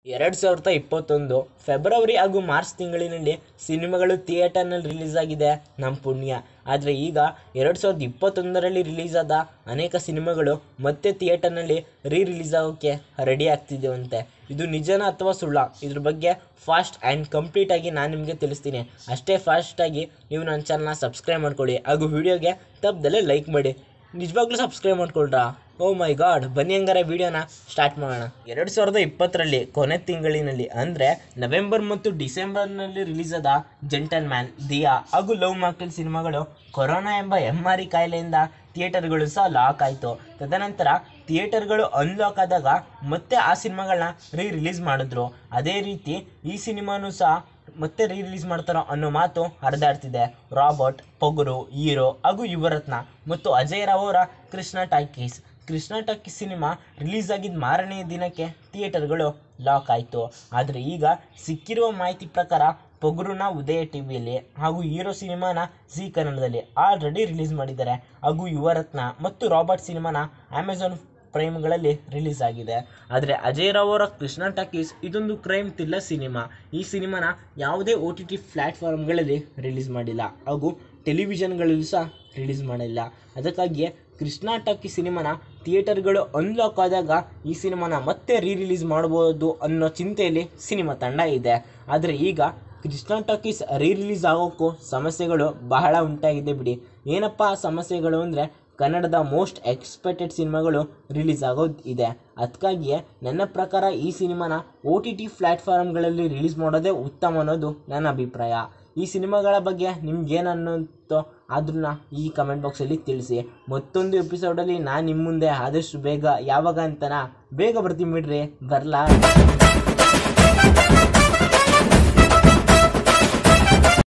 ಎರಡು ಸಾವಿರದ ಇಪ್ಪತ್ತೊಂದು ಫೆಬ್ರವರಿ ಹಾಗೂ ಮಾರ್ಚ್ ತಿಂಗಳಿನಲ್ಲಿ ಸಿನಿಮಾಗಳು ಥಿಯೇಟರ್ನಲ್ಲಿ ರಿಲೀಸ್ ಆಗಿದೆ ನಮ್ಮ ಪುಣ್ಯ ಆದರೆ ಈಗ ಎರಡು ಸಾವಿರದ ಇಪ್ಪತ್ತೊಂದರಲ್ಲಿ ರಿಲೀಸ್ ಆದ ಅನೇಕ ಸಿನಿಮಾಗಳು ಮತ್ತೆ ಥಿಯೇಟರ್ನಲ್ಲಿ ರೀ ರಿಲೀಸ್ ಆಗೋಕ್ಕೆ ರೆಡಿ ಆಗ್ತಿದ್ದೇವಂತೆ ಇದು ನಿಜನ ಅಥವಾ ಸುಳ್ಳ ಇದ್ರ ಬಗ್ಗೆ ಫಾಸ್ಟ್ ಆ್ಯಂಡ್ ಕಂಪ್ಲೀಟಾಗಿ ನಾನು ನಿಮಗೆ ತಿಳಿಸ್ತೀನಿ ಅಷ್ಟೇ ಫಾಸ್ಟಾಗಿ ನೀವು ನನ್ನ ಚಾನಲ್ನ ಸಬ್ಸ್ಕ್ರೈಬ್ ಮಾಡ್ಕೊಳ್ಳಿ ಹಾಗೂ ವಿಡಿಯೋಗೆ ತಪ್ಪದಲ್ಲೇ ಲೈಕ್ ಮಾಡಿ ನಿಜವಾಗ್ಲೂ ಸಬ್ಸ್ಕ್ರೈಬ್ ಮಾಡ್ಕೊಳ್ರಾ ಓ ಮೈ ಗಾಡ್ ಬನ್ನಿ ಹಂಗಾರೆ ವಿಡಿಯೋನ ಸ್ಟಾರ್ಟ್ ಮಾಡೋಣ ಎರಡು ಸಾವಿರದ ಇಪ್ಪತ್ತರಲ್ಲಿ ಕೊನೆ ತಿಂಗಳಿನಲ್ಲಿ ಅಂದರೆ ನವೆಂಬರ್ ಮತ್ತು ಡಿಸೆಂಬರ್ನಲ್ಲಿ ರಿಲೀಸ್ ಆದ ಜೆಂಟಲ್ ಮ್ಯಾನ್ ದಿಯಾ ಹಾಗೂ ಲವ್ ಮಾರ್ಕೆಲ್ ಸಿನಿಮಾಗಳು ಕೊರೋನಾ ಎಂಬ ಎಮ್ಮಾರಿ ಕಾಯಿಲೆಯಿಂದ ಥಿಯೇಟರ್ಗಳು ಸಹ ಲಾಕ್ ಆಯಿತು ತದನಂತರ ಥಿಯೇಟರ್ಗಳು ಅನ್ಲಾಕ್ ಆದಾಗ ಮತ್ತೆ ಆ ಸಿನಿಮಾಗಳನ್ನ ರೀ ರಿಲೀಸ್ ಮಾಡಿದ್ರು ಅದೇ ರೀತಿ ಈ ಸಿನಿಮಾನೂ ಸಹ ಮತ್ತೆ ರೀ ರಿಲೀಸ್ ಮಾಡ್ತಾರೋ ಅನ್ನೋ ಮಾತು ಹರಿದಾಡ್ತಿದೆ ರಾಬರ್ಟ್ ಪೊಗರು ಹೀರೋ ಹಾಗೂ ಯುವರತ್ನ ಮತ್ತು ಅಜಯ್ ರಾವ್ ಅವರ Krishna talkies Krishna talkies cinema release ಆಗಿದ್ದ ಮಾರನೆಯ ದಿನಕ್ಕೆ ಥಿಯೇಟರ್ಗಳು ಲಾಕ್ ಆಯಿತು ಆದರೆ ಈಗ ಸಿಕ್ಕಿರುವ ಮಾಹಿತಿ ಪ್ರಕಾರ ಪೊಗರುನ ಉದಯ ಟಿ ವಿಯಲ್ಲಿ ಹಾಗೂ ಹೀರೋ ಸಿನಿಮಾನ ಜಿ ಕನ್ನಡದಲ್ಲಿ ಆಲ್ರೆಡಿ ರಿಲೀಸ್ ಮಾಡಿದ್ದಾರೆ ಹಾಗೂ ಯುವರತ್ನ ಮತ್ತು ರಾಬರ್ಟ್ ಸಿನಿಮಾನ ಅಮೆಝಾನ್ ಪ್ರೈಮ್ಗಳಲ್ಲಿ ರಿಲೀಸ್ ಆಗಿದೆ ಆದರೆ ಅಜಯ್ ರಾವ್ ಅವರ ಕೃಷ್ಣ ಟಾಕೀಸ್ ಇದೊಂದು ಕ್ರೈಮ್ ಥ್ರಿಲ್ಲರ್ ಸಿನಿಮಾ ಈ ಸಿನಿಮಾನ ಯಾವುದೇ ಒ ಟಿ ಟಿ ಪ್ಲ್ಯಾಟ್ಫಾರ್ಮ್ಗಳಲ್ಲಿ ರಿಲೀಸ್ ಮಾಡಿಲ್ಲ ಹಾಗೂ ಟೆಲಿವಿಷನ್ಗಳಲ್ಲೂ ಸಹ ರಿಲೀಸ್ ಮಾಡಿಲ್ಲ ಅದಕ್ಕಾಗಿಯೇ ಕೃಷ್ಣ ಟಾಕಿ ಸಿನಿಮಾನ ಥಿಯೇಟರ್ಗಳು ಅನ್ಲಾಕ್ ಆದಾಗ ಈ ಸಿನಿಮಾನ ಮತ್ತೆ ರೀ ರಿಲೀಸ್ ಮಾಡ್ಬೋದು ಅನ್ನೋ ಚಿಂತೆಯಲ್ಲಿ ಸಿನಿಮಾ ತಂಡ ಇದೆ ಆದರೆ ಈಗ ಕೃಷ್ಣ ಟಾಕೀಸ್ ರೀ ರಿಲೀಸ್ ಆಗೋಕ್ಕೂ ಸಮಸ್ಯೆಗಳು ಬಹಳ ಉಂಟಾಗಿದೆ ಬಿಡಿ ಏನಪ್ಪ ಆ ಸಮಸ್ಯೆಗಳು ಅಂದರೆ ಕನ್ನಡದ ಮೋಸ್ಟ್ ಎಕ್ಸ್ಪೆಕ್ಟೆಡ್ ಸಿನಿಮಾಗಳು ರಿಲೀಸ್ ಆಗೋದು ಇದೆ ಅದಕ್ಕಾಗಿಯೇ ನನ್ನ ಪ್ರಕಾರ ಈ ಸಿನಿಮಾನ ಒ ಟಿ ಟಿ ಪ್ಲ್ಯಾಟ್ಫಾರ್ಮ್ಗಳಲ್ಲಿ ರಿಲೀಸ್ ಮಾಡೋದೇ ಉತ್ತಮ ಅನ್ನೋದು ನನ್ನ ಅಭಿಪ್ರಾಯ ಈ ಸಿನಿಮಾಗಳ ಬಗ್ಗೆ ನಿಮ್ಗೇನು ಅನ್ನೋಂತೋ ಅದನ್ನ ಈ ಕಮೆಂಟ್ ಬಾಕ್ಸಲ್ಲಿ ತಿಳಿಸಿ ಮತ್ತೊಂದು ಎಪಿಸೋಡಲ್ಲಿ ನಾನು ನಿಮ್ಮ ಮುಂದೆ ಆದಷ್ಟು ಬೇಗ ಯಾವಾಗ ಅಂತನಾ ಬೇಗ ಬರ್ತೀನಿ ಬಿಡ್ರಿ ಬರಲಾ